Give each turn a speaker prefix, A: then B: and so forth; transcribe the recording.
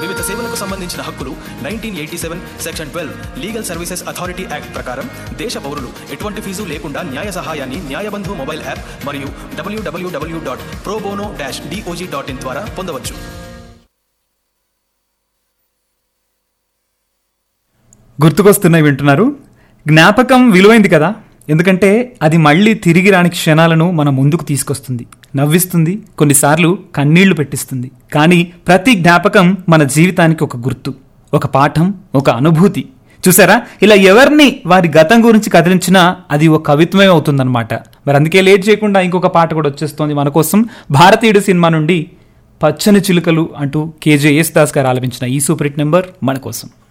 A: జీవిత సేవలకు సంబంధించిన హక్కులు nineteen eighty seven section twelve legal services authority act ప్రకారం దేశ పౌరులు ఎటువంటి ఫీజు లేకుండా న్యాయ సహాయాన్ని న్యాయబంధు మొబైల్ యాప్ మరియు WWW dot pro bono dash DOJ dot in ద్వారా పొందవచ్చు
B: గుర్తుకొస్తున్నాయి వింటున్నారు జ్ఞాపకం విలువైంది కదా ఎందుకంటే అది మళ్ళీ తిరిగి రాని క్షణాలను మన ముందుకు తీసుకొస్తుంది నవ్విస్తుంది కొన్నిసార్లు కన్నీళ్లు పెట్టిస్తుంది కానీ ప్రతి జ్ఞాపకం మన జీవితానికి ఒక గుర్తు ఒక పాఠం ఒక అనుభూతి చూసారా ఇలా ఎవరిని వారి గతం గురించి కదిలించినా అది ఒక కవిత్వమే అవుతుందన్నమాట మరి అందుకే లేట్ చేయకుండా ఇంకొక పాట కూడా వచ్చేస్తోంది మన కోసం భారతీయుడు సినిమా నుండి పచ్చని చిలుకలు అంటూ కేజే యేసుదాస్ గారు ఆలపించిన ఈ సూపర్ హిట్ నెంబర్ మన కోసం